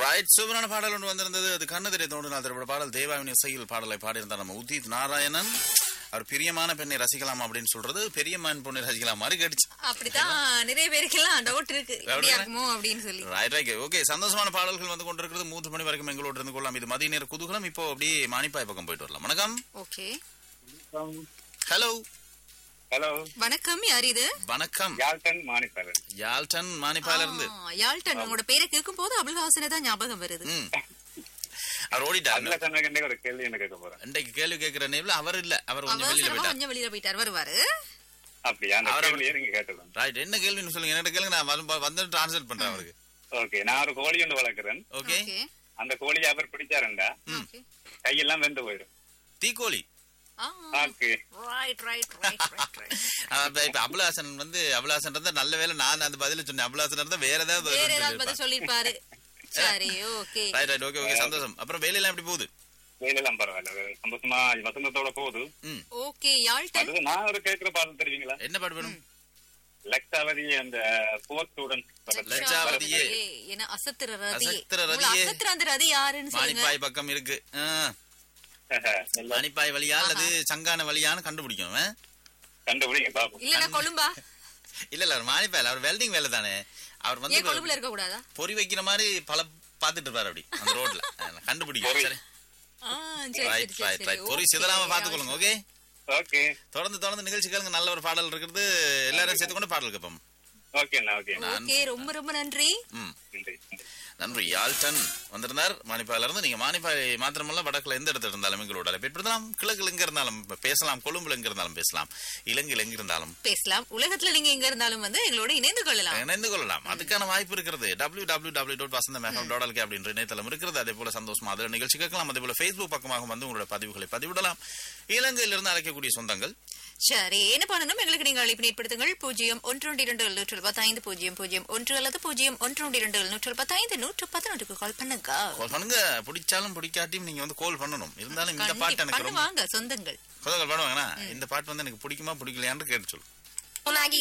Right சூப்பரான பாடல் ஒன்று வந்திருந்தது அது கண்ணு தெரிய தோன்றினால் திரைப்பட பாடல் தேவாவின் இசையில் பாடலை பாடியிருந்தார் நம்ம உதித் நாராயணன் அவர் பிரியமான பெண்ணை ரசிக்கலாம் அப்படின்னு சொல்றது பெரியம்மான் பொண்ணை ரசிக்கலாம் மாதிரி கேட்டுச்சு அப்படித்தான் நிறைய பேருக்கெல்லாம் டவுட் இருக்கு எப்படி இருக்குமோ அப்படின்னு சொல்லி ரைட் ரைட் ஓகே சந்தோஷமான பாடல்கள் வந்து கொண்டிருக்கிறது மூன்று மணி வரைக்கும் எங்களோட இருந்து கொள்ளலாம் இது மதிய நேர குதூகலம் இப்போ அப்படியே மானிப்பாய் பக்கம் போயிட்டு வரலாம் வணக்கம் ஓகே ஹலோ ஹலோ வணக்கம் யார் இது வணக்கம் யாழ்டன் மாணிப்பாளர் யால்டன் மானிப்பாயில இருந்து ஆ, யாழ்டன் உங்களோட பேரை கேட்கும் போது அபுல்ஹாசனை தான் ஞாபகம் வருது ம் அவர் ஓடிட்டார் அதுல சொன்ன ஒரு கேள்வி என்ன கேட்க போறேன் இன்றைக்கு கேள்வி கேட்கிற நேம்ல அவர் இல்ல அவர் கொஞ்சம் வெளியில அவசரமா போயிட்டார் கொஞ்சம் வெளியில போயிட்டார் வருவாரு அப்படியா அந்த அவரை- கேள்வியே நீங்க கேட்டுதான் ரைட் என்ன கேள்வின்னு சொல்லுங்க என்ன கேளுங்க நான் வரும் வந்து டிரான்ஸ்லேட் பண்றேன் அவருக்கு ஓகே நான் ஒரு கோழி ஒன்று வளர்க்குறேன் ஓகே ஓகே அந்த கோழியை அவர் பிடிச்சாருண்டா ஓகே கையெல்லாம் வெந்து போயிடும் தீக்கோழி ஆ okay right right right right right அப்ப இப்ப அபுலாசன் வந்து அபுலாசன் இருந்தா நல்ல வேளை நான் அந்த பதில சொன்னேன் அபுலாசன் இருந்தா வேற ஏதாவது வேற ஏதாவது பதில் சொல்லிருப்பாரு சரி okay right right okay okay சந்தோஷம் அப்புறம் வேலையெல்லாம் எப்படி போகுது வேலையெல்லாம் பரவாயில்ல வேற சந்தோஷமா வசந்தத்தோட போகுது ம் ஓகே யாழ்டன் அது நான் ஒரு கேட்கிற பாடல் தெரியுங்களா என்ன பாட்டு வேணும் லக்ஷாவதி அந்த போர் ஸ்டூடெண்ட் லட்சாவதியே. என்ன அசத்துற ரதி அசத்துற உங்களை ரதியே. அசத்துற அந்த ரதி யாருன்னு சொல்லுங்க மானிப்பாய் பக்கம் இருக்கு ஆ, மானிப்பாய் வழியா அல்லது சங்கான வழியான்னு கண்டுபிடிக்கும் அவன். கண்டுபிடிங்க பாப்போம் இல்லனா கொழும்பா இல்ல இல்ல அவர் மானிப்பாயில் அவர் வெல்டிங் வேலை தானே அவர் வந்து ஏன் கொழும்புல இருக்க கூடாதா பொறி வைக்கிற மாதிரி பல பாத்துட்டு இருப்பாரு அப்படி அந்த ரோட்ல கண்டுபிடிக்கும் பொறி. சரி ஆ, சரி சரி ரைட் சரி ரைட் சரி ரைட் பொறி ஓகே. சிதறாம பாத்துக்கொள்ளுங்க ஓகே ஓகே தொடர்ந்து தொடர்ந்து நிகழ்ச்சி கேளுங்க நல்ல ஒரு பாடல் இருக்கிறது எல்லாரும் சேர்த்து கொண்டு பாடல் கேட்போம் ஓகேண்ணா ஓகே ஓகே ரொம்ப ரொம்ப நன்றி ம் நன்றி நன்றி யாழ்டன் வந்திருந்தார் மானிப்பாயில இருந்து நீங்க மானிப்பாய் மாத்திரமல்ல வடக்குல எந்த இடத்துல இருந்தாலும் எங்களோட அழைப்பிடலாம் கிழக்குல எங்க இருந்தாலும் பேசலாம் கொழும்புல எங்க இருந்தாலும் பேசலாம் இலங்கையில் எங்க இருந்தாலும் பேசலாம் உலகத்துல நீங்க எங்க இருந்தாலும் வந்து எங்களோட இணைந்து கொள்ளலாம் இணைந்து கொள்ளலாம் அதுக்கான வாய்ப்பு இருக்கிறது W W W dot Vasantham FM dot LK அப்படின்ற இணையதளம் இருக்கிறது அதே போல சந்தோஷமா அதில் நிகழ்ச்சி கேட்கலாம் அதே போல ஃபேஸ்புக் பக்கமாக வந்து உங்களோட பதிவுகளை பதிவிடலாம் இலங்கையிலிருந்து அழைக்கக்கூடிய சொந்தங்கள் சரி என்ன பண்ணணும் எங்களுக்கு நீங்கள் அழைப்பு ஏற்படுத்துங்கள் பூஜ்ஜியம் ஒன்று ஒன்று இரண்டு நூற்று பத்தைந்து பூஜ்ஜியம் பூஜ்ஜியம் ஒன்று அல்லது பூஜ்ஜியம் ஒன்று ஒன்று இரண்டு நூற்று பத்தைந்து நூற்று பதினொன்றுக்கு கால் பண்ணுங்க கால் பண்ணுங்க பிடிச்சாலும் பிடிக்காட்டியும் நீங்க வந்து கால் பண்ணணும் இருந்தாலும் இந்த பாட்டு எனக்கு ரொம்ப பண்ணுவாங்க சொந்தங்கள் சொந்தங்கள் பண்ணுவாங்கன்னா இந்த பாட்டு வந்து எனக்கு பிடிக்குமா பிடிக்கலையான்னு கேட்டு சொல்லு உனாகி